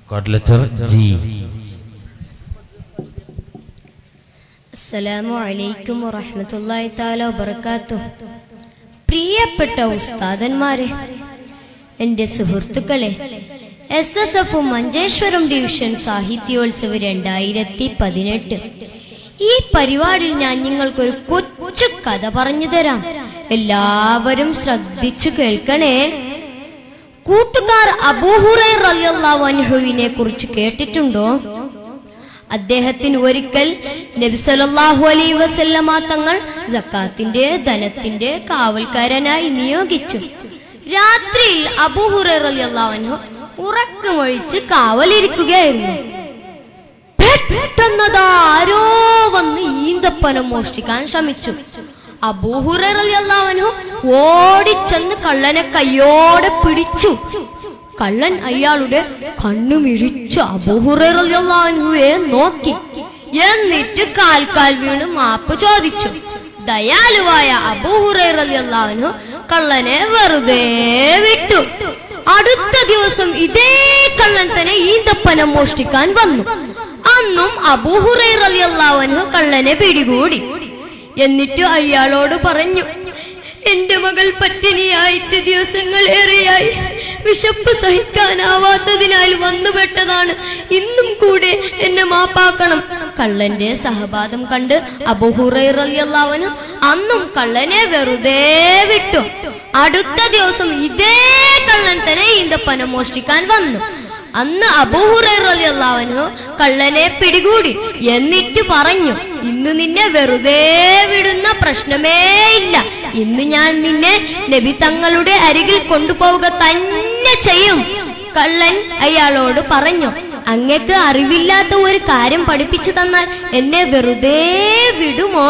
code letter G അസ്സലാമു അലൈക്കും വറഹ്മത്തുള്ളാഹി തആല വബറകാത്തു പ്രിയപ്പെട്ട ഉസ്താദന്മാരെ എൻ്റെ സുഹൃത്തുക്കളെ S S F Manjeshwaram division Sahityotsav രണ്ടായിരത്തി പതിനെട്ട് ഈ പരിപാടിയിൽ ഞാൻ നിങ്ങൾക്കൊരു കൊച്ചു കഥ പറഞ്ഞു തരാം എല്ലാവരും ശ്രദ്ധിച്ചു കേൾക്കണേ കൂട്ടുകാർ അബൂഹുറൈ റളിയല്ലാഹു അൻഹുവിനെ കുറിച്ച് കേട്ടിട്ടുണ്ടോ അദ്ദേഹത്തിന് ഒരിക്കൽ നബി സല്ലല്ലാഹു അലൈഹി വസല്ലമ തങ്ങൾ സക്കാത്തിന്റെ ധനത്തിന്റെ കാവൽക്കാരനായി നിയോഗിച്ചു രാത്രിയിൽ അബൂഹുറൈ റളിയല്ലാഹു അൻഹു ഉറക്കമൊഴിച്ച് കാവലിരിക്കുകയായിരുന്നു പെട്ടെന്നതാ ആരോ വന്ന് ഈന്തപ്പനം മോഷ്ടിക്കാൻ ശ്രമിച്ചു അബൂഹുറു ഓടിച്ചെന്ന് കള്ളനെ കയ്യോടെ പിടിച്ചു കള്ളൻ അയാളുടെ കണ്ണു മിഴിച്ചു അബൂഹുറുയെ നോക്കി എന്നിട്ട് കാൽക്കാൽ വീണ് മാപ്പ് ചോദിച്ചു ദയാലുവായ അബൂഹുറു കള്ളനെ വെറുതെ വിട്ടു അടുത്ത ദിവസം ഇതേ കള്ളൻ തന്നെ ഈന്തപ്പനം മോഷ്ടിക്കാൻ വന്നു അന്നും അബൂഹുറൈറിയല്ലാവൻഹു കള്ളനെ പിടികൂടി എന്നിട്ട് അയാളോട് പറഞ്ഞു എന്റെ മകൾ പട്ടിണിയായിട്ട് ദിവസങ്ങൾ ഏറെയായി വിശപ്പ് സഹിക്കാനാവാത്തതിനാൽ വന്നുപെട്ടതാണ് ഇന്നും കൂടെ എന്നെ മാപ്പാക്കണം കള്ളന്റെ സഹപാതം കണ്ട് അബുഹുറൈറിയല്ലാവന് അന്നും കള്ളനെ വെറുതെ വിട്ടു അടുത്ത ദിവസം ഇതേ കള്ളൻ തന്നെ ഈന്തപ്പനം മോഷ്ടിക്കാൻ വന്നു അന്ന് അബൂഹുറു കള്ളനെ പിടികൂടി എന്നിട്ട് പറഞ്ഞു ഇന്ന് നിന്നെ വെറുതെ വിടുന്ന പ്രശ്നമേ ഇല്ല ഇന്ന് ഞാൻ നിന്നെ നബി തങ്ങളുടെ അരികിൽ കൊണ്ടുപോവുക തന്നെ ചെയ്യും കള്ളൻ അയാളോട് പറഞ്ഞു അങ്ങക്ക് അറിവില്ലാത്ത ഒരു കാര്യം പഠിപ്പിച്ചു തന്നാൽ എന്നെ വെറുതെ വിടുമോ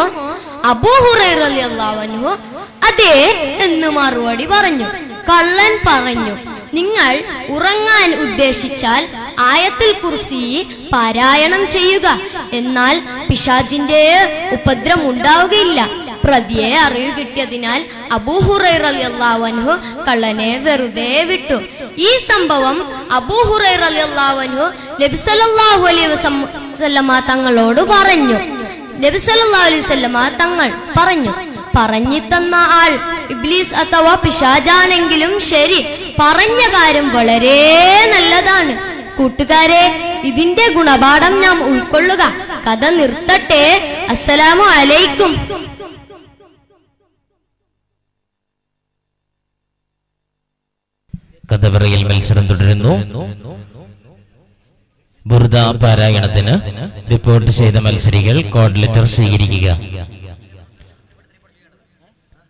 അബൂഹുറു അതെ എന്ന് മറുപടി പറഞ്ഞു കള്ളൻ പറഞ്ഞു നിങ്ങൾ ഉറങ്ങാൻ ഉദ്ദേശിച്ചാൽ ആയത്തിൽ കുർസി പാരായണം ചെയ്യുക എന്നാൽ പിശാജിന്റെ ഉപദ്രം ഉണ്ടാവുകയില്ല പ്രതിയെ അറിവ് കിട്ടിയതിനാൽ അബൂഹുറൈറലിയല്ലാവൻഹു കള്ളനെ വെറുതെ വിട്ടു ഈ സംഭവം അബൂഹുറൈറലിയല്ലാവൻഹു നബിസലല്ലാഹു അലൈഹി വസല്ലമ തങ്ങളോട് പറഞ്ഞു നബിസലല്ലാഹു അലൈഹി വസല്ലമ തങ്ങൾ പറഞ്ഞു പറഞ്ഞു തന്ന ആൾ ഇബ്ലീസ് അഥവാ പിശാജാണെങ്കിലും ശരി പറഞ്ഞ കാര്യം വളരെ നല്ലതാണ് കൂട്ടുകാരെ ഇതിന്റെ ഗുണപാഠം നാം ഉൾക്കൊള്ളുക കഥ നിർത്തട്ടെ അസ്സലാമു അലൈക്കും കഥ പറയൽ മത്സരം തുടരുന്നു ബുർദ പാരായണത്തിന് റിപ്പോർട്ട് ചെയ്ത മത്സരികൾ കോഡ് ലെറ്റർ സ്വീകരിക്കുക